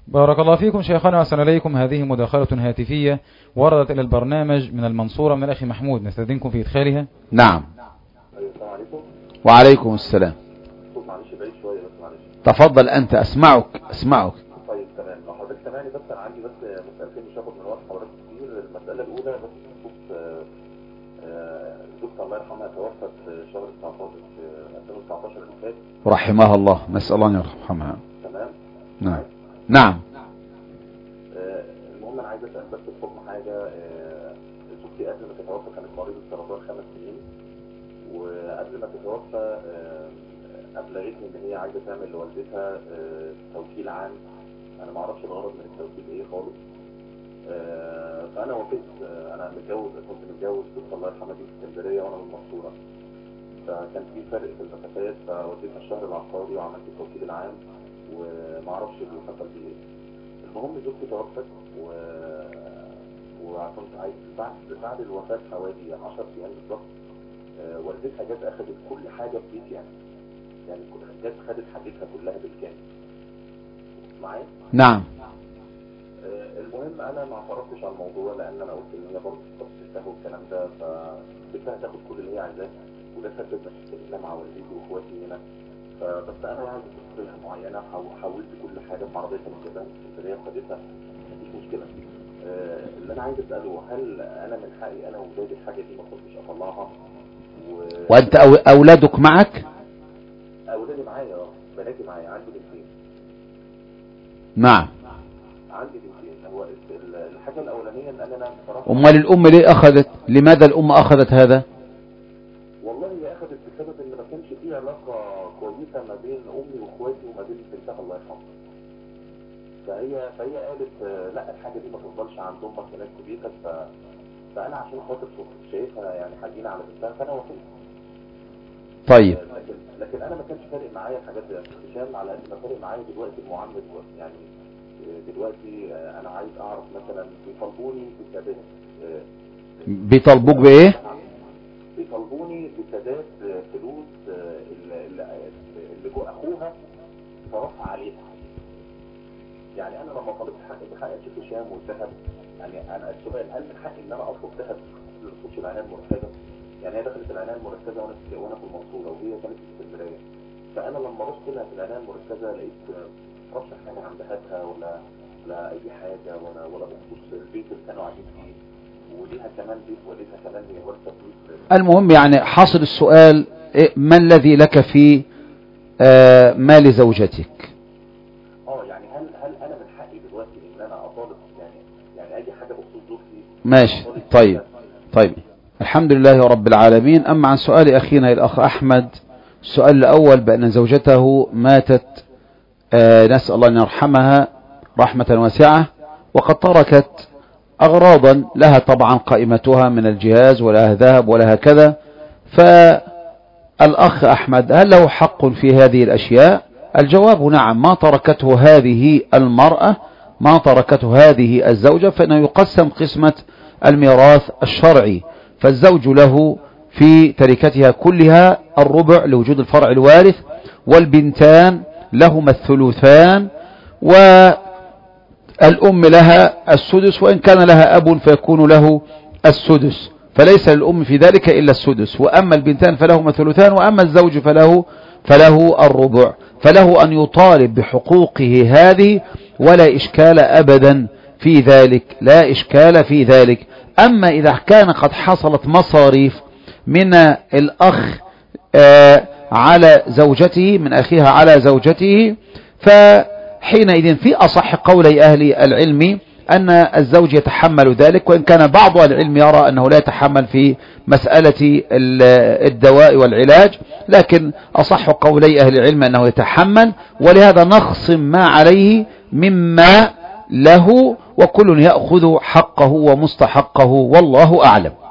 بارك الله فيكم شيخنا وأحسن إليكم هذه مداخلة هاتفية وردت إلى البرنامج من المنصورة من الأخ محمود نستاذنكم في إدخالها نعم السلام عليكم وعليكم السلام صوت معلش بعيد شويه بس معلش تفضل أنت أسمعك أسمعك طيب تمام لو حضرتك سامعني بس انا عندي بس مسألتين مش هاخد من وقت حضرتك كتير المسألة الأولى بس بخصوص آه، آه، زوجتي الله يرحمها توفت في شهر 19 في 2019 اللي فات رحمها الله نسأل الله أن يرحمها تمام نعم نعم آه، المهم انا عايز اسال بس بحكم حاجه آه، زوجتي قبل ما تتوفى كانت مريضه سرطان خمس سنين وقبل ما تتوفى آه، ابلغتني ان هي عايزه تعمل لوالدتها آه، توكيل عام انا ما اعرفش الغرض من التوكيل ايه خالص آه، فانا وافقت آه، انا متجوز كنت متجوز زوجتي الله يرحمها دي في اسكندريه وانا من المنصوره فكان في فرق في المسافات فوديتها الشهر العقاري وعملت التوكيل العام وما اعرفش اللي حصل فيه ايه المهم زوجتي توفت و وكنت عايز بعد بعد الوفاة حوالي 10 ايام بالظبط آه، والدتها جت اخذت كل حاجة في بيتي يعني يعني كل- جت خدت حاجتها كلها بالكامل معايا نعم آه، المهم انا ما اعترضتش على الموضوع لان انا قلت ان هي برضه تفصيلتها والكلام ده فبدها تاخد كل اللي هي عايزاه وده سبب مشاكل هنا مع والدتي واخواتي هنا فبس انا يعني بطريقه معينه حاول- حاولت كل حاجه في عربيه كانت جايباها من اسكندريه وخدتها مفيش مشكله آه، اللي انا عايز اساله هل انا من حقي انا وولادي الحاجه دي ما كنتش اطلعها و... وأنت أو أولادك معك اولادي معايا اه بناتي معايا عندي بنتين نعم عندي بنتين هو ال- الحاجه الاولانيه ان انا بصراحه أمال الأم ليه أخذت لماذا الأم أخذت هذا والله هي اخذت بسبب ان ما كانش في علاقه كويسه ما بين امي واخواتي وما بين بنتها الله يرحمها فهي فهي قالت آه، لا الحاجه دي ما تفضلش عند امك هناك في بيتك ف... فانا عشان خاطر كنت شايفها يعني حزينه على بنتها فانا وافقت طيب آه، لكن لكن انا ما كانش فارق معايا الحاجات دي يا أستاذ هشام على قد ما فارق معايا دلوقتي المعامله دلوقتي يعني آه، دلوقتي آه، انا عايز اعرف مثلا بيطالبوني بسداد آه، بيطالبوك بإيه بيطالبوني بسداد فلوس آه، اللي اللي جو اخوها صرفها عليها يعني انا لما طلبت حقي بحق الشيخ هشام والذهب يعني انا السؤال هل من حقي ان انا اطلب ذهب لتخش العنايه المركزه؟ يعني هي دخلت العنايه المركزه وانا في وانا في المنصوره وهي كانت في اسكندريه فانا لما رحت لها في العنايه المركزه لقيت آه، معرفش حاجه عن ذهبها ولا ولا اي حاجه ولا ولا بخصوص البيت اللي كانوا قاعدين فيه وليها كمان بيت والدها كمان هي ورثه فلوس المهم يعني حاصل السؤال إيه، ما الذي لك في آه، مال زوجتك اه يعني هل هل انا من حقي دلوقتي ان انا اطالب يعني يعني اي حاجه بخصوص زوجتي ماشي أطالب طيب بيها؟ طيب الحمد لله رب العالمين أما عن سؤال أخينا الأخ أحمد السؤال الأول بأن زوجته ماتت آه، نسأل الله أن يرحمها رحمة واسعة وقد تركت أغراضا لها طبعا قائمتها من الجهاز ولها ذهب ولها كذا فالأخ أحمد هل له حق في هذه الأشياء الجواب نعم ما تركته هذه المرأة ما تركته هذه الزوجة فإنه يقسم قسمة الميراث الشرعي فالزوج له في تركتها كلها الربع لوجود الفرع الوارث والبنتان لهما الثلثان والأم لها السدس وإن كان لها أب فيكون له السدس فليس للأم في ذلك إلا السدس وأما البنتان فلهما ثلثان وأما الزوج فله فله الربع فله أن يطالب بحقوقه هذه ولا إشكال أبدا في ذلك لا إشكال في ذلك أما إذا كان قد حصلت مصاريف من الأخ آه، على زوجته من أخيها على زوجته فحينئذ في أصح قولي أهل العلم أن الزوج يتحمل ذلك وإن كان بعض أهل العلم يرى أنه لا يتحمل في مسألة ال- الدواء والعلاج لكن أصح قولي أهل العلم أنه يتحمل ولهذا نخصم ما عليه مما له وكل يأخذ حقه ومستحقه والله أعلم